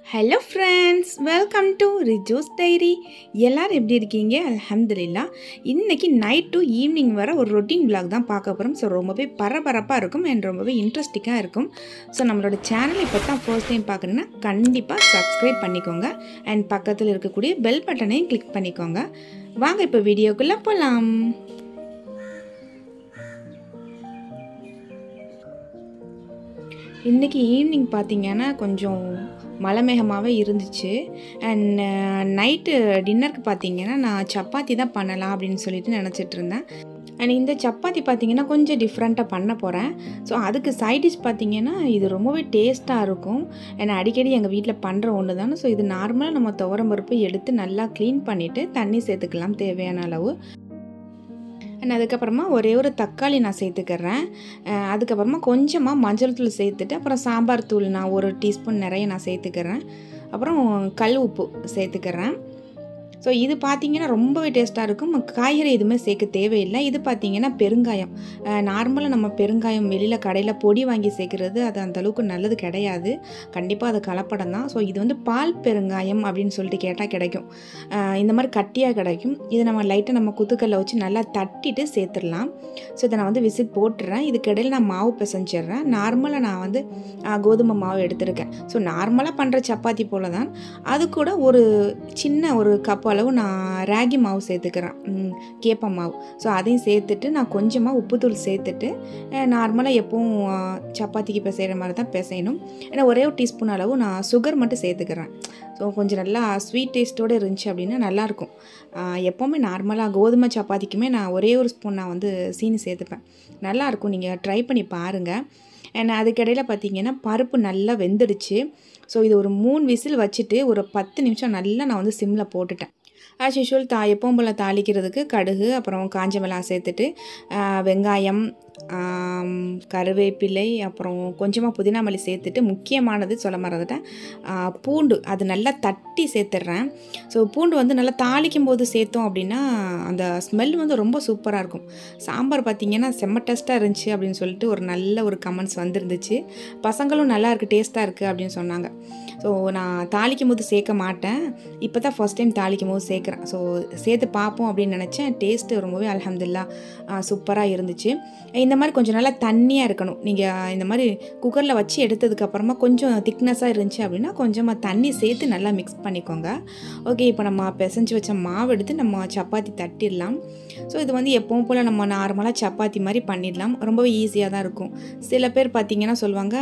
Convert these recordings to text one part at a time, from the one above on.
hello friends welcome to Riju's diary எல்லோரும் எப்படி இருக்கீங்க அல்ஹம்துலில்லா இன்றைக்கி நைட் டு ஈவினிங் வர ஒரு ரொட்டீன் vlog தான் பார்க்க போகிறோம் ஸோ ரொம்பவே பரபரப்பாக இருக்கும் அண்ட் ரொம்பவே இன்ட்ரெஸ்டிங்காக இருக்கும் ஸோ நம்மளோட சேனல் இப்போ தான் ஃபர்ஸ்ட் டைம் பார்க்குறீங்கன்னா கண்டிப்பாக சப்ஸ்கிரைப் பண்ணிக்கோங்க அண்ட் பக்கத்தில் இருக்கக்கூடிய பெல் பட்டனையும் கிளிக் பண்ணிக்கோங்க வாங்க இப்போ வீடியோக்குள்ளே போகலாம் இன்றைக்கி ஈவினிங் பார்த்தீங்கன்னா கொஞ்சம் மலை மேகமாகவே இருந்துச்சு அண்ட் நைட்டு டின்னருக்கு பார்த்தீங்கன்னா நான் சப்பாத்தி தான் பண்ணலாம் அப்படின்னு சொல்லிட்டு நினச்சிட்டு இருந்தேன் அண்ட் இந்த சப்பாத்தி பார்த்தீங்கன்னா கொஞ்சம் டிஃப்ரெண்ட்டாக பண்ண போகிறேன் ஸோ அதுக்கு சைட் டிஷ் பார்த்தீங்கன்னா இது ரொம்பவே டேஸ்ட்டாக இருக்கும் ஏன்னா அடிக்கடி எங்கள் வீட்டில் பண்ணுற ஒன்று தானே ஸோ இது நார்மலாக நம்ம துவரம் பருப்பு எடுத்து நல்லா க்ளீன் பண்ணிவிட்டு தண்ணி சேர்த்துக்கலாம் தேவையான அளவு அண்ட் அதுக்கப்புறமா ஒரே ஒரு தக்காளி நான் சேர்த்துக்கிறேன் அஹ் அதுக்கப்புறமா கொஞ்சமாக மஞ்சள் தூள் சேர்த்துட்டு அப்புறம் சாம்பார் தூள் நான் ஒரு டீஸ்பூன் நிறைய நான் சேர்த்துக்கிறேன் அப்புறம் கல் உப்பு சேர்த்துக்கிறேன் ஸோ இது பார்த்தீங்கன்னா ரொம்பவே டேஸ்ட்டாக இருக்கும் காய்கறி எதுவுமே சேர்க்க தேவையில்லை இது பார்த்தீங்கன்னா பெருங்காயம் நார்மலாக நம்ம பெருங்காயம் வெளியில் கடையில் பொடி வாங்கி சேர்க்குறது அது அந்த அளவுக்கு நல்லது கிடையாது கண்டிப்பாக அது கலப்படம் தான் ஸோ இது வந்து பால் பெருங்காயம் அப்படின்னு சொல்லிட்டு கேட்டால் கிடைக்கும் அஹ் இந்த மாதிரி கட்டியாக கிடைக்கும் இதை நம்ம லைட்டாக நம்ம குத்துக்கல்ல வச்சு நல்லா தட்டிட்டு சேர்த்துடலாம் ஸோ இதை நான் வந்து விசிட் போட்டுறேன் இதுக்கு இடையில நான் மாவு பிசைஞ்சிடுறேன் நார்மலாக நான் வந்து அஹ், கோதுமை மாவு எடுத்திருக்கேன் ஸோ நார்மலாக பண்ணுற சப்பாத்தி போல தான் அது கூட ஒரு சின்ன ஒரு கப் அளவு நான் ராகி மாவு சேர்த்துக்கிறேன் ம், கேப்ப மாவு ஸோ அதையும் சேர்த்துட்டு நான் கொஞ்சமாக உப்புத்தூள் சேர்த்துட்டு நார்மலாக எப்பவும் அஹ், சப்பாத்திக்கு பிசைகிற மாதிரி தான் பிசையணும் ஏன்னா ஒரே ஒரு டீஸ்பூன் அளவு நான் சுகர் மட்டும் சேர்த்துக்கிறேன் ஸோ கொஞ்சம் நல்லா ஸ்வீட் டேஸ்ட்டோடு இருந்துச்சு அப்படின்னா நல்லாயிருக்கும் ஆஹ் எப்போவுமே நார்மலாக கோதுமை சப்பாத்திக்குமே நான் ஒரே ஒரு ஸ்பூன் நான் வந்து சீனி சேர்த்துப்பேன் நல்லாயிருக்கும் நீங்கள் ட்ரை பண்ணி பாருங்கள் அண்ட் அதுக்கிடையில் பார்த்தீங்கன்னா பருப்பு நல்லா வெந்துடுச்சு ஸோ இது ஒரு மூணு விசில் வச்சுட்டு ஒரு பத்து நிமிஷம் நல்லா நான் வந்து சிம்மில் போட்டுட்டேன் ஆஸ் யூஷுவல் தா எப்பவும் போல் தாளிக்கிறதுக்கு கடுகு அப்புறம் காஞ்ச மிளகா சேர்த்துட்டு ஆஹ் வெங்காயம் ஆம், கருவேப்பிலை அப்புறம் கொஞ்சமாக புதினா மல்லி சேர்த்துட்டு முக்கியமானது சொல்ல மறந்துட்டேன் ஆஹ் பூண்டு அது நல்லா தட்டி சேர்த்துட்றேன் ஸோ பூண்டு வந்து நல்லா தாளிக்கும் போது சேர்த்தோம் அப்படின்னா அந்த ஸ்மெல் வந்து ரொம்ப சூப்பராக இருக்கும் சாம்பார் பார்த்தீங்கன்னா செம்ம டேஸ்ட்டாக இருந்துச்சு அப்படின்னு சொல்லிட்டு ஒரு நல்ல ஒரு கமெண்ட்ஸ் வந்துருந்துச்சு பசங்களும் நல்லா இருக்குது டேஸ்ட்டாக இருக்குது அப்படின்னு சொன்னாங்க ஸோ நான் தாளிக்கும் போது சேர்க்க மாட்டேன் இப்போ தான் ஃபஸ்ட் டைம் தாளிக்கும் போது சேர்க்குறேன் ஸோ சேர்த்து பார்ப்போம் அப்படின்னு நினச்சேன் டேஸ்ட்டு ரொம்பவே அல்ஹம்துலில்லா சூப்பராக இருந்துச்சு இந்த மாதிரி கொஞ்சம் நல்லா தண்ணியாக இருக்கணும் நீங்கள் இந்த மாதிரி குக்கரில் வச்சு எடுத்ததுக்கப்புறமா கொஞ்சம் திக்னஸாக இருந்துச்சு அப்படின்னா கொஞ்சமாக தண்ணி சேர்த்து நல்லா மிக்ஸ் பண்ணிக்கோங்க ஓகே இப்போ நம்ம பிசைஞ்சு வச்ச மாவு எடுத்து நம்ம சப்பாத்தி தட்டிடலாம் ஸோ இது வந்து எப்பவும் போல் நம்ம நார்மலாக சப்பாத்தி மாதிரி பண்ணிடலாம் ரொம்பவே ஈஸியாக தான் இருக்கும் சில பேர் பார்த்தீங்கன்னா சொல்லுவாங்க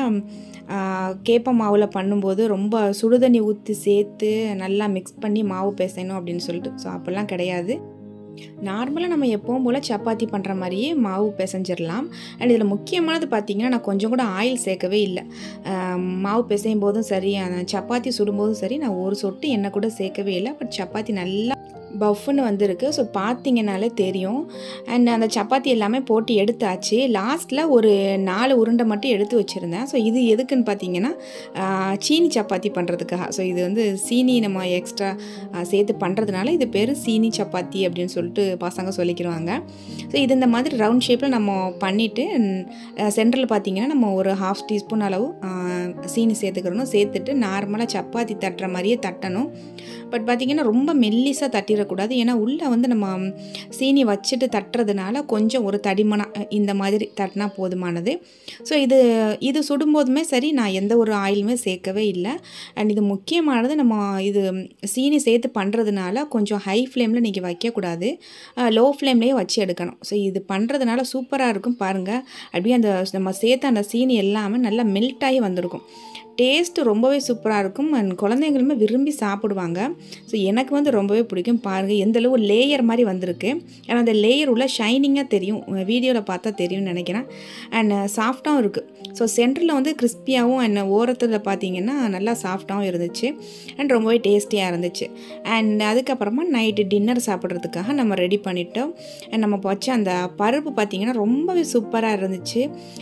ஆஹ், கேப்ப மாவில் பண்ணும்போது ரொம்ப சுடுதண்ணி ஊற்றி சேர்த்து நல்லா மிக்ஸ் பண்ணி மாவு பிசையணும் அப்படின்னு சொல்லிட்டு ஸோ அப்படிலாம் கிடையாது நார்மலாக நம்ம எப்பவும் போல் சப்பாத்தி பண்ணுற மாதிரியே மாவு பிசைஞ்சிடலாம் அண்ட் இதில் முக்கியமானது பார்த்தீங்கன்னா நான் கொஞ்சம் கூட ஆயில் சேர்க்கவே இல்லை ஆஹ், மாவு பிசையும் போதும் சரி அந்த சப்பாத்தி சுடும்போதும் சரி நான் ஒரு சொட்டு எண்ணெய் கூட சேர்க்கவே இல்லை பட் சப்பாத்தி நல்லா பஃப்னு வந்திருக்கு ஸோ பார்த்தீங்கனாலே தெரியும் அண்ட் அந்த சப்பாத்தி எல்லாமே போட்டு எடுத்தாச்சு லாஸ்ட்டில் ஒரு நாலு உருண்டை மட்டும் எடுத்து வச்சுருந்தேன் ஸோ இது எதுக்குன்னு பார்த்தீங்கன்னா ஆஹ், சீனி சப்பாத்தி பண்ணுறதுக்காக ஸோ இது வந்து சீனி நம்ம எக்ஸ்ட்ரா சேர்த்து பண்ணுறதுனால இது பேர் சீனி சப்பாத்தி அப்படின்னு சொல்லிட்டு பசங்க சொல்லிக்கிடுவாங்க ஸோ இது இந்த மாதிரி ரவுண்ட் ஷேப்பில் நம்ம பண்ணிவிட்டு சென்டரில் பார்த்தீங்கன்னா நம்ம ஒரு ஹாஃப் டீஸ்பூன் அளவு ஆஹ், சீனி சேர்த்துக்கிறணும் சேர்த்துட்டு நார்மலாக சப்பாத்தி தட்டுற மாதிரியே தட்டணும் பட் பார்த்திங்கன்னா ரொம்ப மெல்லிஸாக தட்டிடக்கூடாது ஏன்னா உள்ளே வந்து நம்ம சீனி வச்சுட்டு தட்டுறதுனால கொஞ்சம் ஒரு தடிமனா அஹ், இந்த மாதிரி தட்டினா போதுமானது ஸோ இது இது சுடும்போதுமே சரி நான் எந்த ஒரு ஆயிலுமே சேர்க்கவே இல்லை அண்ட் இது முக்கியமானது நம்ம இது சீனி சேர்த்து பண்ணுறதுனால கொஞ்சம் ஹை ஃப்ளேமில் நீங்கள் வைக்கக்கூடாது லோ ஃப்ளேம்லேயே வச்சு எடுக்கணும் ஸோ இது பண்ணுறதுனால சூப்பராக இருக்கும் பாருங்கள் அப்படியே அந்த நம்ம சேர்த்த அந்த சீனி எல்லாமே நல்லா மெல்ட் ஆகி வந்திருக்கும் டேஸ்ட்டு ரொம்பவே சூப்பராக இருக்கும் அண்ட் குழந்தைங்களுமே விரும்பி சாப்பிடுவாங்க ஸோ எனக்கு வந்து ரொம்பவே பிடிக்கும் பாருங்கள் எந்த அளவு லேயர் மாதிரி வந்திருக்கு ஏன்னா அந்த லேயர் உள்ள ஷைனிங்காக தெரியும் வீடியோவில் பார்த்தா தெரியும்னு நினைக்கிறேன் அண்ட் சாஃப்டாகவும் இருக்குது ஸோ சென்டரில் வந்து கிறிஸ்பியாகவும் அண்ட் ஓரத்தில் பார்த்தீங்கன்னா நல்லா சாஃப்டாகவும் இருந்துச்சு அண்ட் ரொம்பவே டேஸ்டியாக இருந்துச்சு அண்ட் அதுக்கப்புறமா நைட்டு டின்னர் சாப்பிட்றதுக்காக நம்ம ரெடி பண்ணிட்டோம் And நம்ம வச்ச அந்த பருப்பு பார்த்திங்கன்னா ரொம்பவே சூப்பராக இருந்துச்சு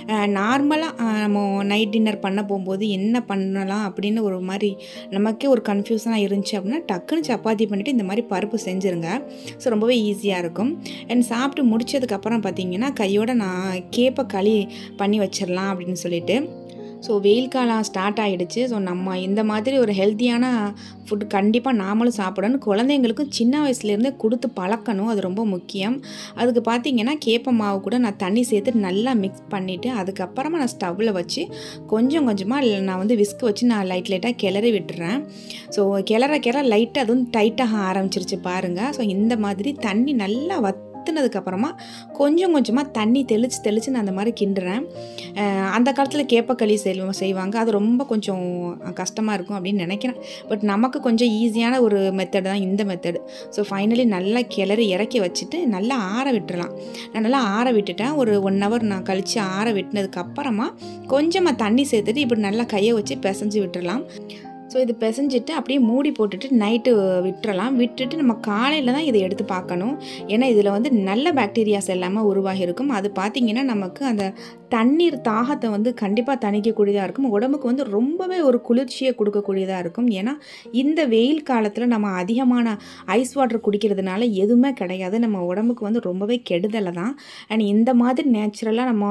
நார்மலாக நம்ம நைட் டின்னர் பண்ண போகும்போது என்ன பண்ணலாம் அப்படின்னு ஒரு மாதிரி நமக்கே ஒரு கன்ஃபியூஷனாக இருந்துச்சு அப்படின்னா டக்குன்னு சப்பாத்தி பண்ணிவிட்டு இந்த மாதிரி பருப்பு செஞ்சுருங்க ஸோ ரொம்பவே ஈஸியாக இருக்கும் அண்ட் சாப்பிட்டு முடிச்சதுக்கப்புறம் பார்த்தீங்கன்னா கையோட நான் கேப்பை களி பண்ணி வச்சிடலாம் அப்படின்னு சொல்லிட்டு ஸோ வெயில் காலம் ஸ்டார்ட் ஆகிடுச்சு ஸோ நம்ம இந்த மாதிரி ஒரு ஹெல்த்தியான ஃபுட் கண்டிப்பாக நாமளும் சாப்பிடணும் குழந்தைங்களுக்கும் சின்ன வயசுலேருந்தே கொடுத்து பழக்கணும் அது ரொம்ப முக்கியம் அதுக்கு பார்த்தீங்கன்னா கேப்ப மாவு கூட நான் தண்ணி சேர்த்து நல்லா மிக்ஸ் பண்ணிவிட்டு அதுக்கப்புறமா நான் ஸ்டவ்வில் வச்சு கொஞ்சம் கொஞ்சமாக நான் வந்து விஸ்க் வச்சு நான் லைட் லைட்டாக கிளறி விட்டுறேன் ஸோ கிளற கிளற லைட்டாக அது வந்து டைட்டாக ஆரம்பிச்சிருச்சு பாருங்கள் ஸோ இந்த மாதிரி தண்ணி நல்லா வத் ஊற்றுனதுக்கப்புறமா கொஞ்சம் கொஞ்சமாக தண்ணி தெளித்து தெளித்து நான் அந்த மாதிரி கிண்டுறேன் அஹ் அந்த காலத்தில் கேப்பக்களி செய் செய்வாங்க அது ரொம்ப கொஞ்சம் கஷ்டமாக இருக்கும் அப்படின்னு நினைக்கிறேன் பட் நமக்கு கொஞ்சம் ஈஸியான ஒரு மெத்தட் தான் இந்த மெத்தடு ஸோ ஃபைனலி நல்லா கிளறி இறக்கி வச்சுட்டு நல்லா ஆற விட்டுறலாம் நான் நல்லா ஆற விட்டுட்டேன் ஒரு ஒன் ஹவர் நான் கழித்து ஆற விட்டுனதுக்கு அப்புறமா கொஞ்சமாக தண்ணி சேர்த்துட்டு இப்படி நல்லா கையை வச்சு பிசைஞ்சு விட்டுறலாம் ஸோ இது பிசைஞ்சிட்டு அப்படியே மூடி போட்டுட்டு நைட்டு விட்டுறலாம் விட்டுட்டு நம்ம காலையில் தான் இதை எடுத்து பார்க்கணும் ஏன்னா இதில் வந்து நல்ல பாக்டீரியாஸ் எல்லாமே உருவாகி இருக்கும் அது பார்த்திங்கன்னா நமக்கு அந்த தண்ணீர் தாகத்தை வந்து கண்டிப்பாக தணிக்கக்கூடியதாக இருக்கும் உடம்புக்கு வந்து ரொம்பவே ஒரு குளிர்ச்சியை கொடுக்கக்கூடியதாக இருக்கும் ஏன்னா இந்த வெயில் காலத்தில் நம்ம அதிகமான ஐஸ் வாட்டர் குடிக்கிறதுனால எதுவுமே கிடையாது நம்ம உடம்புக்கு வந்து ரொம்பவே கெடுதலை தான் அண்ட் இந்த மாதிரி நேச்சுரலாக நம்ம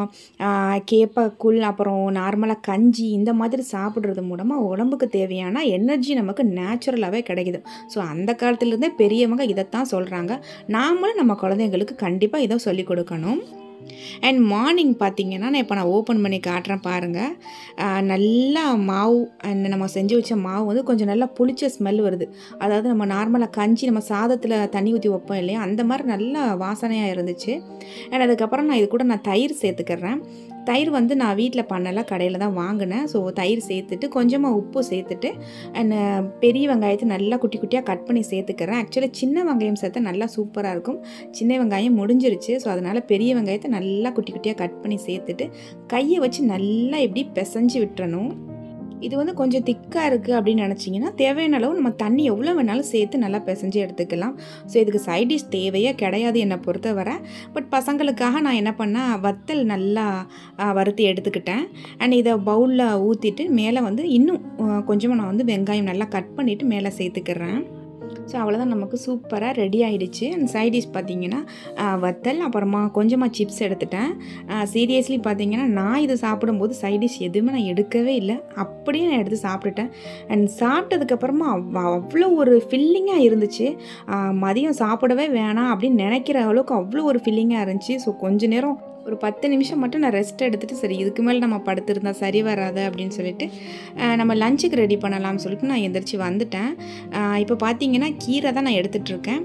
கேப்ப குள் அப்புறம் நார்மலாக கஞ்சி இந்த மாதிரி சாப்பிட்றது மூலமாக உடம்புக்கு தேவையான எனர்ஜி நமக்கு நேச்சுரலாகவே கிடைக்குது ஸோ அந்த காலத்துலேருந்தே பெரியவங்க இதைத்தான் சொல்கிறாங்க நாமளும் நம்ம குழந்தைங்களுக்கு கண்டிப்பாக இதை சொல்லிக் கொடுக்கணும் அண்ட் மார்னிங் பார்த்தீங்கன்னா நான் இப்போ நான் ஓப்பன் பண்ணி காட்டுறேன் பாருங்கள் ஆஹ் நல்லா மாவு and நம்ம செஞ்சு வச்ச மாவு வந்து கொஞ்சம் நல்லா புளிச்ச ஸ்மெல் வருது அதாவது நம்ம நார்மலாக கஞ்சி நம்ம சாதத்தில் தண்ணி ஊற்றி வைப்போம் இல்லையா அந்த மாதிரி நல்லா வாசனையாக இருந்துச்சு அண்ட் அதுக்கப்புறம் நான் இது கூட நான் தயிர் சேர்த்துக்கிறேன் தயிர் வந்து நான் வீட்டில் பண்ணலை கடையில் தான் வாங்கினேன் ஸோ தயிர் சேர்த்துட்டு கொஞ்சமாக உப்பு சேர்த்துட்டு அண்ட் பெரிய வெங்காயத்தை நல்லா குட்டி குட்டியாக கட் பண்ணி சேர்த்துக்கிறேன் ஆக்சுவலி சின்ன வெங்காயம் சேர்த்தா நல்லா சூப்பராக இருக்கும் சின்ன வெங்காயம் முடிஞ்சிருச்சு ஸோ அதனால் பெரிய வெங்காயத்தை நல்லா குட்டி குட்டியாக கட் பண்ணி சேர்த்துட்டு கையை வச்சு நல்லா இப்படி பிசைஞ்சு விட்டுறணும் இது வந்து கொஞ்சம் திக்காக இருக்குது அப்படின்னு நினச்சிங்கன்னா தேவையான அளவு நம்ம தண்ணி எவ்வளோ வேணாலும் சேர்த்து நல்லா பிசைஞ்சு எடுத்துக்கலாம் ஸோ இதுக்கு சைட் டிஷ் தேவையே கிடையாது என்னை பொறுத்தவரை பட் பசங்களுக்காக நான் என்ன பண்ணேன் வத்தல் நல்லா ஆ, வறுத்து எடுத்துக்கிட்டேன் அண்ட் இதை பவுலில் ஊற்றிட்டு மேலே வந்து இன்னும் கொஞ்சமாக நான் வந்து வெங்காயம் நல்லா கட் பண்ணிவிட்டு மேலே சேர்த்துக்கிறேன் ஸோ அவ்வளோதான் நமக்கு சூப்பராக ரெடி ஆயிடுச்சு அண்ட் சைட் டிஷ் பார்த்தீங்கன்னா ஆ, வத்தல் அப்புறமா கொஞ்சமாக சிப்ஸ் எடுத்துட்டேன் சீரியஸ்லி பார்த்தீங்கன்னா நான் இது சாப்பிடும்போது சைட் டிஷ் எதுவுமே நான் எடுக்கவே இல்லை அப்படியே நான் எடுத்து சாப்பிட்டுட்டேன் அண்ட் சாப்பிட்டதுக்கப்புறமா அவ் அவ்வளோ ஒரு ஃபில்லிங்காக இருந்துச்சு ஆ, மதியம் சாப்பிடவே வேணாம் அப்படின்னு நினைக்கிற அளவுக்கு அவ்வளோ ஒரு ஃபில்லிங்காக இருந்துச்சு ஸோ கொஞ்ச நேரம் ஒரு பத்து நிமிஷம் மட்டும் நான் ரெஸ்ட் எடுத்துகிட்டு சரி இதுக்கு மேலே நம்ம படுத்திருந்தா சரி வராது அப்படின்னு சொல்லிட்டு ஆஹ் நம்ம லஞ்சுக்கு ரெடி பண்ணலாம்னு சொல்லிட்டு நான் எந்திரிச்சு வந்துட்டேன் ஆஹ் இப்போ பார்த்தீங்கன்னா கீரை தான் நான் எடுத்துகிட்ருக்கேன்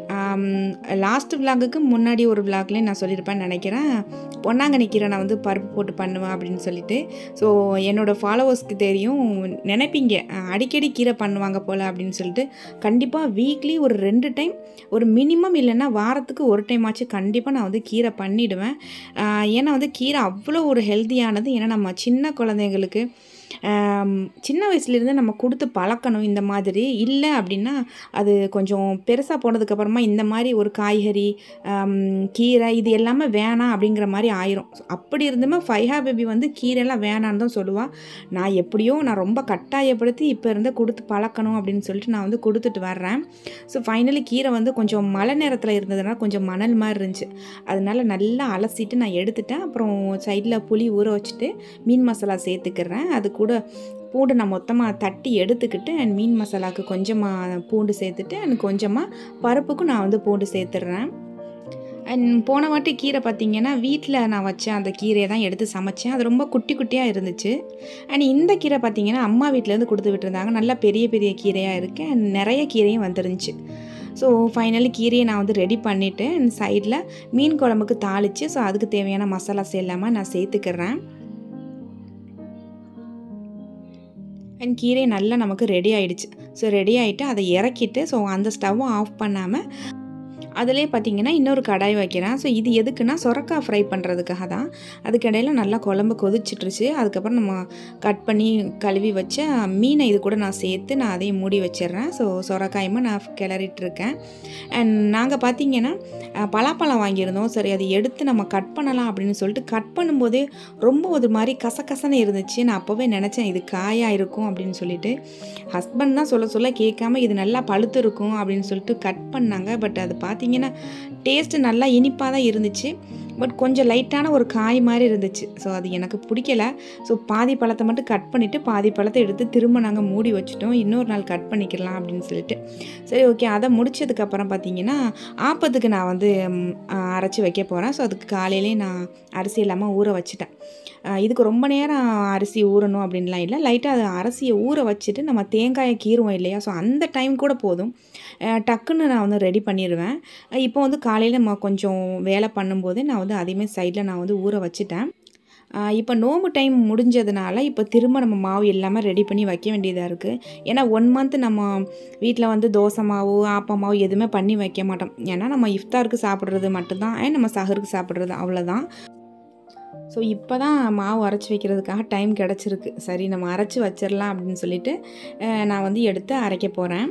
லாஸ்ட் விலாகுக்கு முன்னாடி ஒரு விலாக்லேயும் நான் சொல்லியிருப்பேன்னு நினைக்கிறேன் பொன்னாங்கண்ணி கீரை நான் வந்து பருப்பு போட்டு பண்ணுவேன் அப்படின்னு சொல்லிட்டு ஸோ என்னோடய ஃபாலோவர்ஸ்க்கு தெரியும் நினைப்பீங்க ஆஹ் அடிக்கடி கீரை பண்ணுவாங்க போல் அப்படின்னு சொல்லிட்டு கண்டிப்பாக வீக்லி ஒரு ரெண்டு டைம் ஒரு மினிமம் இல்லைன்னா வாரத்துக்கு ஒரு டைம் ஆச்சு கண்டிப்பாக நான் வந்து கீரை பண்ணிவிடுவேன் ஏன்னா வந்து கீரை அவ்வளோ ஒரு ஹெல்த்தியானது ஏன்னா நம்ம சின்ன குழந்தைங்களுக்கு ஆம், சின்ன வயசுலேருந்து நம்ம கொடுத்து பழக்கணும் இந்த மாதிரி இல்லை அப்படின்னா அது கொஞ்சம் பெருசாக போனதுக்கப்புறமா இந்த மாதிரி ஒரு காய்கறி ஆம், கீரை இது எல்லாமே வேணாம் அப்படிங்கிற மாதிரி ஆயிரும் So, அப்படி இருந்துமே ஃபைஹா பேபி வந்து கீரைலாம் வேணான்னு தான் சொல்லுவாள் நான் எப்படியோ நான் ரொம்ப கட்டாயப்படுத்தி இப்போ இருந்து கொடுத்து பழக்கணும் அப்படின்னு சொல்லிட்டு நான் வந்து கொடுத்துட்டு வர்றேன் ஸோ ஃபைனலி கீரை வந்து கொஞ்சம் மழை நேரத்தில் இருந்ததுனால கொஞ்சம் மணல் மாதிரி இருந்துச்சு அதனால நல்லா அலசிட்டு நான் எடுத்துட்டேன் அப்புறம் சைடில் புளி ஊற வச்சுட்டு மீன் மசாலா சேர்த்துக்கிறேன் அது கூட பூண்டு நான் மொத்தமாக தட்டி எடுத்துக்கிட்டு அண்ட் மீன் மசாலாவுக்கு கொஞ்சமாக பூண்டு சேர்த்துட்டு அண்ட் கொஞ்சமாக பருப்புக்கும் நான் வந்து பூண்டு சேர்த்துடுறேன் அண்ட் போன வாட்டி கீரை பார்த்தீங்கன்னா வீட்டில் நான் வச்சேன் அந்த கீரையை தான் எடுத்து சமைச்சேன் அது ரொம்ப குட்டி குட்டியாக இருந்துச்சு அண்ட் இந்த கீரை பார்த்தீங்கன்னா அம்மா வீட்டிலேருந்து கொடுத்து விட்டுருந்தாங்க நல்லா பெரிய பெரிய கீரையாக இருக்கு அண்ட் நிறைய கீரையும் வந்துருந்துச்சு ஸோ ஃபைனலி கீரையை நான் வந்து ரெடி பண்ணிவிட்டு அண்ட் சைடில் மீன் குழம்புக்கு தாளித்து ஸோ அதுக்கு தேவையான மசாலாஸ் எல்லாமே நான் சேர்த்துக்கிறேன் அண்ட் கீரை நல்லா நமக்கு ரெடி ஆயிடுச்சு ஸோ ரெடி ஆகிட்டு அதை இறக்கிட்டு ஸோ அந்த ஸ்டவ்வும் ஆஃப் பண்ணாமல் அதிலே பார்த்தீங்கன்னா இன்னொரு கடாய் வைக்கிறேன் ஸோ இது எதுக்குன்னா சொரக்காய் ஃப்ரை பண்ணுறதுக்காக தான் அதுக்கிடையில் நல்லா குழம்பு கொதிச்சிட்ருச்சு அதுக்கப்புறம் நம்ம கட் பண்ணி கழுவி வச்ச மீனை இது கூட நான் சேர்த்து நான் அதையும் மூடி வச்சிடுறேன் ஸோ சொரக்காயுமே நான் கிளறிட்டு இருக்கேன் அண்ட் நாங்கள் பார்த்தீங்கன்னா அஹ், பலாப்பழம் வாங்கியிருந்தோம் சரி அதை எடுத்து நம்ம கட் பண்ணலாம் அப்படின்னு சொல்லிட்டு கட் பண்ணும்போதே ரொம்ப ஒரு மாதிரி கசகசன்னு இருந்துச்சு நான் அப்போவே நினச்சேன் இது காயாக இருக்கும் அப்படின்னு சொல்லிட்டு ஹஸ்பண்ட் தான் சொல்ல சொல்ல கேட்காம இது நல்லா பழுத்து இருக்கும் அப்படின்னு சொல்லிட்டு கட் பண்ணாங்க பட் அது பார்த்தீங்கன்னா பார்த்தீங்கன்னா டேஸ்ட்டு நல்லா இனிப்பாக தான் இருந்துச்சு பட் கொஞ்சம் லைட்டான ஒரு காய் மாதிரி இருந்துச்சு ஸோ அது எனக்கு பிடிக்கல ஸோ பாதி பழத்தை மட்டும் கட் பண்ணிவிட்டு பாதி பழத்தை எடுத்து திரும்ப நாங்கள் மூடி வச்சுட்டோம் இன்னொரு நாள் கட் பண்ணிக்கலாம் அப்படின்னு சொல்லிட்டு சரி ஓகே அதை முடிச்சதுக்கப்புறம் பார்த்தீங்கன்னா ஆப்பத்துக்கு நான் வந்து ம், அரைச்சி வைக்க போகிறேன் ஸோ அதுக்கு காலையிலே நான் அரிசி இல்லாமல் ஊற வச்சுட்டேன் அஹ் இதுக்கு ரொம்ப நேரம் அரிசி ஊறணும் அப்படின்லாம் இல்லை லைட்டாக அது அரிசியை ஊற வச்சுட்டு நம்ம தேங்காயை கீறுவோம் இல்லையா ஸோ அந்த டைம் கூட போதும் அஹ் டக்குன்னு நான் வந்து ரெடி பண்ணிடுவேன் அஹ் இப்போ வந்து காலையில் நம்ம கொஞ்சம் வேலை பண்ணும்போது நான் வந்து அதையுமே சைடில் நான் வந்து ஊற வச்சுட்டேன் அஹ் இப்போ நோம்பு டைம் முடிஞ்சதுனால இப்போ திரும்ப நம்ம மாவு எல்லாமே ரெடி பண்ணி வைக்க வேண்டியதாக இருக்குது ஏன்னா ஒன் மந்த் நம்ம வீட்டில் வந்து தோசை மாவு ஆப்ப மாவு எதுவுமே பண்ணி வைக்க மாட்டோம் ஏன்னா நம்ம இஃப்தாருக்கு சாப்பிட்றது மட்டும்தான் and நம்ம சஹருக்கு சாப்பிட்றது அவ்வளோதான் ஸோ இப்போ தான் மாவு அரைச்சி வைக்கிறதுக்காக டைம் கிடச்சிருக்கு சரி நம்ம அரைச்சி வச்சிடலாம் அப்படின்னு சொல்லிட்டு அஹ், நான் வந்து எடுத்து அரைக்க போகிறேன்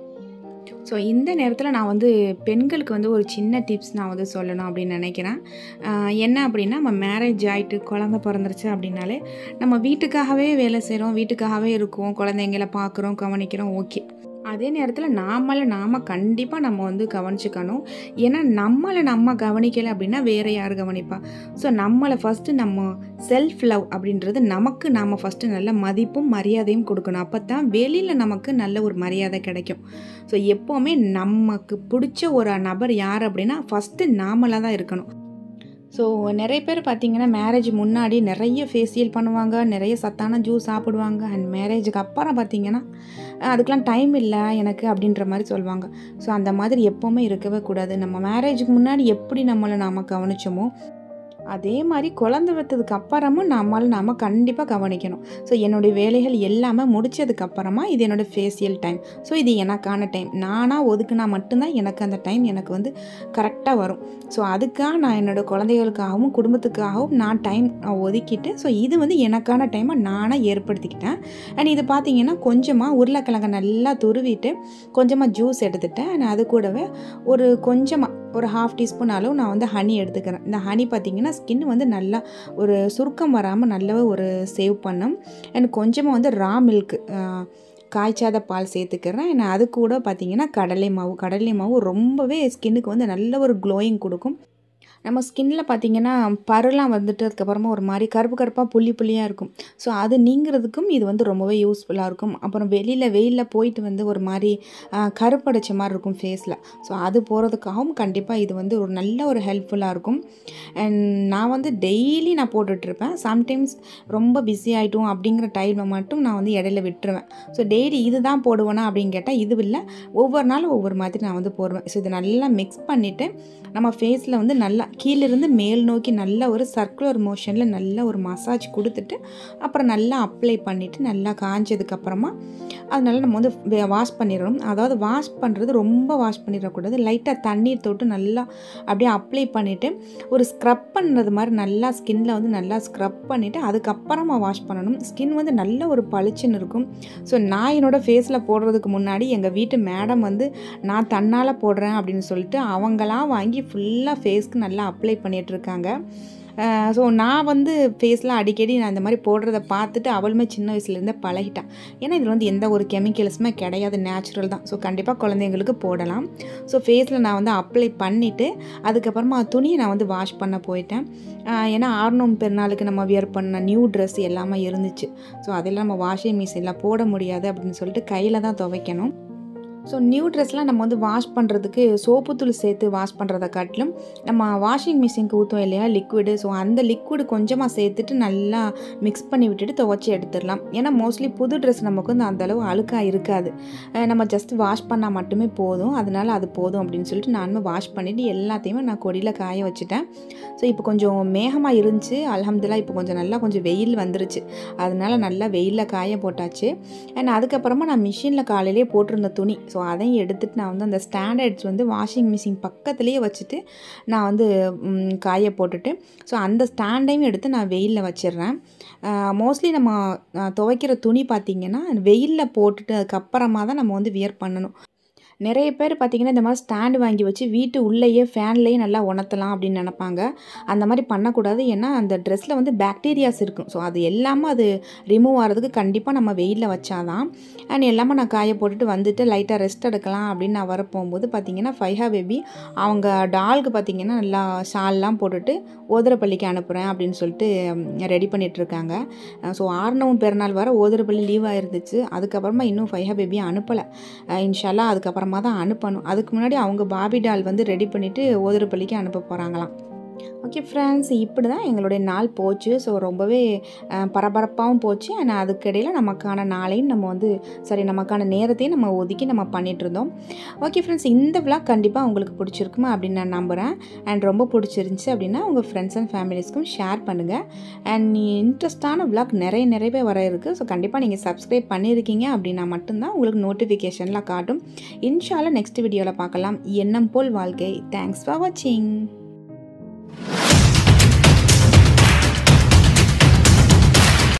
ஸோ இந்த நேரத்தில் நான் வந்து பெண்களுக்கு வந்து ஒரு சின்ன டிப்ஸ் நான் வந்து சொல்லணும் அப்படின்னு நினைக்கிறேன் ஆஹ் என்ன அப்படின்னா நம்ம மேரேஜ் ஆகிட்டு குழந்த பிறந்துருச்சு அப்படின்னாலே நம்ம வீட்டுக்காகவே வேலை செய்கிறோம் வீட்டுக்காகவே இருக்கோம் குழந்தைங்கள பார்க்குறோம் கவனிக்கிறோம் ஓகே அதே நேரத்தில் நாமளை நாம் கண்டிப்பாக நம்ம வந்து கவனிச்சுக்கணும் ஏன்னா நம்மளை நம்ம கவனிக்கலை அப்படின்னா வேறு யார் கவனிப்பா ஸோ நம்மளை ஃபஸ்ட்டு நம்ம செல்ஃப் லவ் அப்படின்றது நமக்கு நாம் ஃபஸ்ட்டு நல்ல மதிப்பும் மரியாதையும் கொடுக்கணும் அப்போ தான் வெளியில் நமக்கு நல்ல ஒரு மரியாதை கிடைக்கும் ஸோ எப்போவுமே நமக்கு பிடிச்ச ஒரு நபர் யார் அப்படின்னா ஃபஸ்ட்டு நாமளாக தான் இருக்கணும் ஸோ நிறைய பேர் பார்த்தீங்கன்னா மேரேஜ் முன்னாடி நிறைய ஃபேஷியல் பண்ணுவாங்க நிறைய சத்தான ஜூஸ் சாப்பிடுவாங்க அண்ட் மேரேஜுக்கு அப்புறம் பார்த்தீங்கன்னா அஹ் அதுக்கெலாம் டைம் இல்லை எனக்கு அப்படின்ற மாதிரி சொல்லுவாங்க ஸோ அந்த மாதிரி எப்போவுமே இருக்கவே கூடாது நம்ம மேரேஜுக்கு முன்னாடி எப்படி நம்மளை நாம் கவனிச்சோமோ அதே மாதிரி குழந்தை வைத்ததுக்கு அப்புறமும் நம்மளால் நாம் கண்டிப்பாக கவனிக்கணும் ஸோ என்னுடைய வேலைகள் எல்லாமே முடிச்சதுக்கு அப்புறமா இது என்னோடய ஃபேஷியல் டைம் ஸோ இது எனக்கான டைம் நானாக ஒதுக்குனா மட்டும்தான் எனக்கு அந்த டைம் எனக்கு வந்து கரெக்டாக வரும் ஸோ அதுக்காக நான் என்னோடய குழந்தைகளுக்காகவும் குடும்பத்துக்காகவும் நான் டைம் ஒதுக்கிட்டு ஸோ இது வந்து எனக்கான டைமை நானாக ஏற்படுத்திக்கிட்டேன் அண்ட் இது பார்த்தீங்கன்னா கொஞ்சமாக உருளைக்கிழங்கை நல்லா துருவிட்டு கொஞ்சமாக ஜூஸ் எடுத்துட்டேன் and அது கூடவே ஒரு கொஞ்சமாக ஒரு ஹாஃப் டீஸ்பூன் அளவு நான் வந்து ஹனி எடுத்துக்கிறேன் இந்த ஹனி பார்த்தீங்கன்னா ஸ்கின் வந்து நல்லா ஒரு சுருக்கம் வராமல் நல்லாவே ஒரு சேவ் பண்ணும் அண்ட் கொஞ்சமாக வந்து ரா மில்க் காய்ச்சாத பால் சேர்த்துக்கிறேன் நான் அது கூட பார்த்தீங்கன்னா கடலை மாவு கடலை மாவு ரொம்பவே ஸ்கின்னுக்கு வந்து நல்ல ஒரு க்ளோயிங் கொடுக்கும் நம்ம ஸ்கின்ல பார்த்தீங்கன்னா பருலாம் வந்துட்டு அதுக்கப்புறமா ஒரு மாதிரி கருப்பு கருப்பாக புள்ளி புள்ளியாக இருக்கும் ஸோ அது நீங்கிறதுக்கும் இது வந்து ரொம்பவே யூஸ்ஃபுல்லாக இருக்கும் அப்புறம் வெளியில் வெயிலில் போயிட்டு வந்து ஒரு மாதிரி ஆஹ், கருப்படைச்ச மாதிரி இருக்கும் ஃபேஸில் ஸோ அது போகிறதுக்காகவும் கண்டிப்பாக இது வந்து ஒரு நல்ல ஒரு ஹெல்ப்ஃபுல்லாக இருக்கும் அண்ட் நான் வந்து டெய்லி நான் போட்டுட்ருப்பேன் சம்டைம்ஸ் ரொம்ப பிஸி ஆகிட்டோம் அப்படிங்கிற டைமை மட்டும் நான் வந்து இடையில விட்டுருவேன் ஸோ டெய்லி இது தான் போடுவேனா அப்படின்னு கேட்டால் இது இல்லை ஒவ்வொரு நாளும் ஒவ்வொரு மாதிரி நான் வந்து போடுவேன் ஸோ இதை நல்லா மிக்ஸ் பண்ணிவிட்டு நம்ம ஃபேஸில் வந்து நல்லா கீழிருந்து மேல் நோக்கி நல்ல ஒரு சர்க்குலர் மோஷனில் நல்ல ஒரு மசாஜ் கொடுத்துட்டு அப்புறம் நல்லா அப்ளை பண்ணிவிட்டு நல்லா காஞ்சதுக்கப்புறமா அதனால நம்ம வந்து வாஷ் பண்ணிடணும் அதாவது வாஷ் பண்ணுறது ரொம்ப வாஷ் பண்ணிடக்கூடாது லைட்டாக தண்ணீர் தொட்டு நல்லா அப்படியே அப்ளை பண்ணிவிட்டு ஒரு ஸ்க்ரப் பண்ணுறது மாதிரி நல்லா ஸ்கின்ல வந்து நல்லா ஸ்க்ரப் பண்ணிவிட்டு அதுக்கப்புறமா வாஷ் பண்ணணும் ஸ்கின் வந்து நல்ல ஒரு பளிச்சுன்னு இருக்கும் ஸோ நான் என்னோட ஃபேஸில் போடுறதுக்கு முன்னாடி எங்கள் வீட்டு மேடம் வந்து நான் தன்னால் போடுறேன் அப்படின்னு சொல்லிட்டு அவங்களாம் வாங்கி ஃபுல்லாக ஃபேஸ்க்கு நல்லா அப்ளை பண்ணிகிட்ருக்காங்க ஸோ நான் வந்து ஃபேஸில் அடிக்கடி நான் இந்த மாதிரி போடுறத பார்த்துட்டு அவளுமே சின்ன வயசுலேருந்தே பழகிட்டான் ஏன்னா இதில் வந்து எந்த ஒரு கெமிக்கல்ஸுமே கிடையாது நேச்சுரல் தான் ஸோ கண்டிப்பாக குழந்தைங்களுக்கு போடலாம் ஸோ ஃபேஸில் நான் வந்து அப்ளை பண்ணிவிட்டு அதுக்கப்புறமா துணியை நான் வந்து வாஷ் பண்ண போயிட்டேன் ஆஹ் ஏன்னா ஆர்னம் பெருநாளுக்கு நம்ம வியர் பண்ண நியூ ட்ரெஸ் எல்லாமே இருந்துச்சு ஸோ அதெல்லாம் நம்ம வாஷிங் மிஷினில் போட முடியாது அப்படின்னு சொல்லிட்டு கையில் தான் துவைக்கணும் ஸோ நியூ ட்ரெஸ்லாம் நம்ம வந்து வாஷ் பண்ணுறதுக்கு சோப்புத்தூள் சேர்த்து வாஷ் பண்ணுறதை காட்டிலும் நம்ம வாஷிங் மிஷினுக்கு ஊற்றுவோம் இல்லையா லிக்விடு ஸோ அந்த லிக்விடு கொஞ்சமாக சேர்த்துட்டு நல்லா மிக்ஸ் பண்ணி விட்டுட்டு துவைச்சி எடுத்துடலாம் ஏன்னா மோஸ்ட்லி புது ட்ரெஸ் நமக்கு வந்து அந்த அளவு அழுக்காக இருக்காது அஹ் நம்ம ஜஸ்ட் வாஷ் பண்ணால் மட்டுமே போதும் அதனால அது போதும் அப்படின்னு சொல்லிட்டு நானுமே வாஷ் பண்ணிவிட்டு எல்லாத்தையுமே நான் கொடியில் காய வச்சுட்டேன் ஸோ இப்போ கொஞ்சம் மேகமாக இருந்துச்சு அல்ஹம்துலில்லாஹ் இப்போ கொஞ்சம் நல்லா கொஞ்சம் வெயில் வந்துருச்சு அதனால நல்லா வெயிலில் காய போட்டாச்சு அண்ட் அதுக்கப்புறமா நான் மிஷினில் காலையிலேயே போட்டிருந்த துணி ஸோ அதையும் எடுத்துட்டு நான் வந்து அந்த ஸ்டாண்டர்ட்ஸ் வந்து வாஷிங் மிஷின் பக்கத்துலேயே வச்சுட்டு நான் வந்து ம், காய போட்டுட்டு ஸோ அந்த ஸ்டாண்டையும் எடுத்து நான் வெயிலில் வச்சிடுறேன் மோஸ்ட்லி நம்ம அஹ், துவைக்கிற துணி பார்த்திங்கன்னா வெயிலில் போட்டுட்டு அதுக்கப்புறமா தான் நம்ம வந்து வியர் பண்ணணும் நிறைய பேர் பார்த்திங்கன்னா இந்த மாதிரி ஸ்டாண்டு வாங்கி வச்சு வீட்டு உள்ளேயே ஃபேன்லேயே நல்லா உணர்த்தலாம் அப்படின்னு நினப்பாங்க அந்த மாதிரி பண்ணக்கூடாது ஏன்னா அந்த ட்ரெஸ்ஸில் வந்து பாக்டீரியாஸ் இருக்கும் ஸோ அது எல்லாமே அது ரிமூவ் ஆகிறதுக்கு கண்டிப்பாக நம்ம வெயிலில் வச்சாதான் அண்ட் எல்லாமே நான் காய போட்டுட்டு வந்துட்டு லைட்டாக ரெஸ்ட் எடுக்கலாம் அப்படின்னு நான் வர போகும்போது பார்த்திங்கன்னா ஃபைஹா பேபி அவங்க டால்க்கு பார்த்திங்கன்னா நல்லா ஷால்லாம் போட்டுட்டு ஓதரப்பள்ளிக்கு அனுப்புகிறேன் அப்படின்னு சொல்லிட்டு ரெடி பண்ணிகிட்ருக்காங்க ஸோ ஆறுனவும் பிறநாள் வர ஓதரப்பள்ளி லீவ் ஆயிருந்துச்சு அதுக்கப்புறமா இன்னும் ஃபைஹா பேபியை அனுப்பலை இன்ஷால்லா அதுக்கப்புறமா தான் அனுப்பணும் அதுக்கு முன்னாடி அவங்க பாபி டால் வந்து ரெடி பண்ணிவிட்டு ஓதரப்பள்ளிக்கு அனுப்ப போகிறாங்களாம் ஓகே ஃப்ரெண்ட்ஸ் இப்படி தான் எங்களுடைய நாள் போச்சு ஸோ ரொம்பவே அஹ், பரபரப்பாகவும் போச்சு ஆனால் அதுக்கிடையில் நமக்கான நாளையும் நம்ம வந்து சரி நமக்கான நேரத்தையும் நம்ம ஒதுக்கி நம்ம பண்ணிட்டு இருந்தோம் ஓகே ஃப்ரெண்ட்ஸ் இந்த விளாக் கண்டிப்பாக உங்களுக்கு பிடிச்சிருக்குமா அப்படின்னு நான் நம்புகிறேன் அண்ட் ரொம்ப பிடிச்சிருந்துச்சி அப்படின்னா உங்கள் ஃப்ரெண்ட்ஸ் அண்ட் ஃபேமிலிஸ்க்கும் ஷேர் பண்ணுங்கள் அண்ட் இன்ட்ரெஸ்டான விளாக் நிறைய நிறையவே வர இருக்குது ஸோ கண்டிப்பாக நீங்கள் சப்ஸ்கிரைப் பண்ணியிருக்கீங்க அப்படின்னா மட்டும்தான் உங்களுக்கு நோட்டிஃபிகேஷன்லாம் காட்டும் இன்ஷால்லா நெக்ஸ்ட் வீடியோவில் பார்க்கலாம் எண்ணம் போல் வாழ்க்கை தேங்க்ஸ் ஃபார் வாட்சிங்